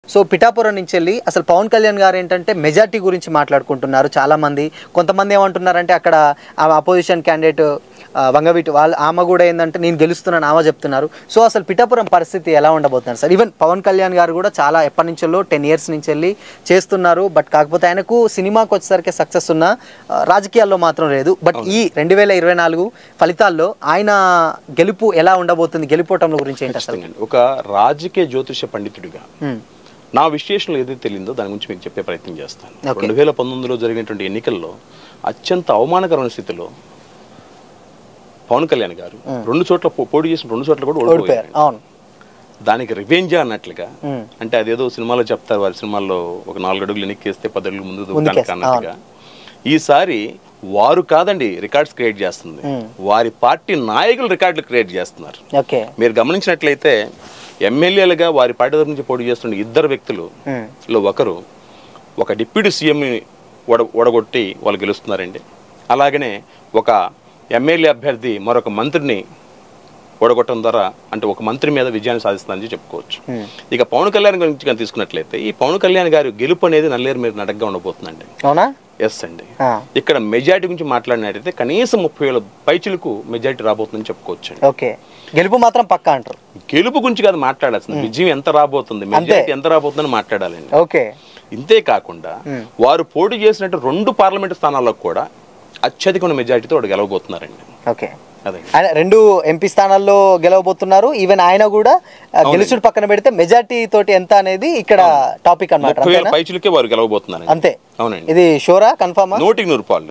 So Pithapuram నుంచి వెళ్ళి అసలు పవన్ కళ్యాణ్ గారు ఏంటంటే మెజార్టీ గురించి మాట్లాడుకుంటున్నారు చాలా మంది కొంతమంది ఏమంటున్నారంటే అక్కడ అపోజిషన్ క్యాండిడేట్ వంగవీటి వాళ్ళు ఆమె కూడా ఏంటంటే నేను గెలుస్తున్నాను ఆమె చెప్తున్నారు సో అసలు పిఠాపురం పరిస్థితి ఎలా ఉండబోతున్నారు సార్ ఈవెన్ పవన్ కళ్యాణ్ గారు కూడా చాలా ఎప్పటి నుంచో టెన్ ఇయర్స్ నుంచి వెళ్ళి చేస్తున్నారు బట్ కాకపోతే ఆయనకు సినిమాకి వచ్చేసరికి సక్సెస్ ఉన్న ఆ, రాజకీయాల్లో మాత్రం లేదు బట్ ఈ రెండు వేల ఇరవై నాలుగు ఫలితాల్లో ఆయన గెలుపు ఎలా ఉండబోతుంది గెలుపోవటం గురించి ఏంటి అసలు ఖచ్చితంగా. ఒక రాజకీయ జ్యోతిష పండితుడిగా హ్మ్. నా విశ్లేషణలో ఏదైతే తెలియదో దాని గురించి మీకు చెప్పే ప్రయత్నం చేస్తాను Okay. రెండు వేల పంతొమ్మిదిలో జరిగినటువంటి ఎన్నికల్లో అత్యంత అవమానకరమైన స్థితిలో పవన్ కళ్యాణ్ గారు రెండు చోట్ల పో- పోటీ చేసిన రెండు చోట్ల కూడా ఓడిపోయారు ఓడిపోయారు అవును దానికి రివెంజ్ అన్నట్లుగా హ్మ్. అంటే అదేదో సినిమాలో చెప్తారు వారి సినిమాల్లో ఒక నాలుగు అడుగులు వెనక్కేస్తే పది అడుగులు ముందు దూకానికి ముందుకేస్తా, అన్నట్టుగా ఈసారి వారు కాదండి రికార్డ్స్ క్రియేట్ చేస్తుంది హ్మ్. వారి పార్టీ నాయకులు రికార్డులు క్రియేట్ చేస్తున్నారు ఓకే మీరు గమనించినట్లయితే ఎమ్మెల్యేలుగా వారి పార్టీ తరపు నుంచి పోటీ చేస్తున్న ఇద్దరు వ్యక్తులు హ్మ్. లో ఒకరు ఒక డిప్యూటీ సీఎంని ఓడ ఓడగొట్టి వాళ్ళు గెలుస్తున్నారండి అలాగనే ఒక ఎమ్మెల్యే అభ్యర్థి మరొక మంత్రిని ఓడగొట్టడం ద్వారా అంటే ఒక మంత్రి మీద విజయాన్ని సాధిస్తుందని చెప్పుకోవచ్చు హ్మ్. ఇక పవన్ కళ్యాణ్ గురించి కానీ తీసుకున్నట్లయితే ఈ పవన్ కళ్యాణ్ గారి గెలుపు అనేది నల్లేరు మీద నడగ్గా ఉండబోతుందండి అవునా ఎస్ అండి ఆ, ఇక్కడ మెజారిటీ గురించి మాట్లాడినట్టయితే కనీసం ముప్పై వేల పైచులకు మెజారిటీ రాబోతుందని చెప్పుకోవచ్చు ఓకే గెలుపు మాత్రం పక్కా అంటారు గెలుపు గురించి కాదు మాట్లాడాల్సింది విజయం ఎంత రాబోతుంది మెజారిటీ ఎంత రాబోతుందని మాట్లాడాలండి ఓకే ఇంతే కాకుండా వారు పోటీ చేసినట్టు రెండు పార్లమెంటు స్థానాల్లో కూడా అత్యధికమైన మెజారిటీతో వాడు గెలవబోతున్నారండి ఓకే అదే ఆయన రెండు ఎంపీ స్థానాల్లో గెలవబోతున్నారు ఈవెన్ ఆయన కూడా ఆ, గెలుచుడు పక్కన పెడితే మెజార్టీ తోటి ఎంత అనేది ఇక్కడ టాపిక్ అన్నమాట ముప్పై వేల అంతేనా పైచులకే వారు గెలవబోతున్నారండి అంతే అవునండి ఇది షోరా కన్ఫర్మా నూటికి నూరు పాళ్ళు